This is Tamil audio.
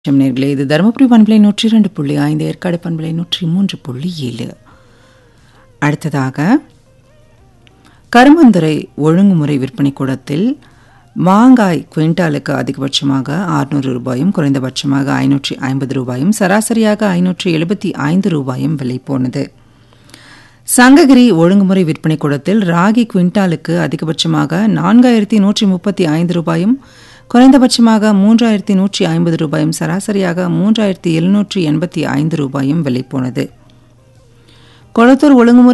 வணக்கம் நேர்களே இது தருமபுரி பண்பலை நூற்றி இரண்டு புள்ளி ஐந்து ஏற்காடு பண்பலை நூற்றி மூன்று புள்ளி ஏழு அடுத்ததாக கருமந்துறை ஒழுங்குமுறை விற்பனை கூடத்தில் மாங்காய் குவிண்டாலுக்கு அதிகபட்சமாக ஆறுநூறு ரூபாயும் குறைந்தபட்சமாக ஐநூற்றி ஐம்பது ரூபாயும் சராசரியாக ஐநூற்றி எழுபத்தி ஐந்து ரூபாயும் விலை போனது சங்ககிரி ஒழுங்குமுறை விற்பனை கூடத்தில் ராகி குவிண்டாலுக்கு அதிகபட்சமாக நான்காயிரத்தி நூற்றி முப்பத்தி ஐந்து ரூபாயும் குறைந்தபட்சமாக மூன்றாயிரத்தி நூற்றி ஐம்பது ரூபாயும் சராசரியாக மூன்றாயிரத்தி எழுநூற்றி எண்பத்தி ஐந்து ரூபாயும் விலை போனது கொளத்தூர் ஒழுங்குமுறை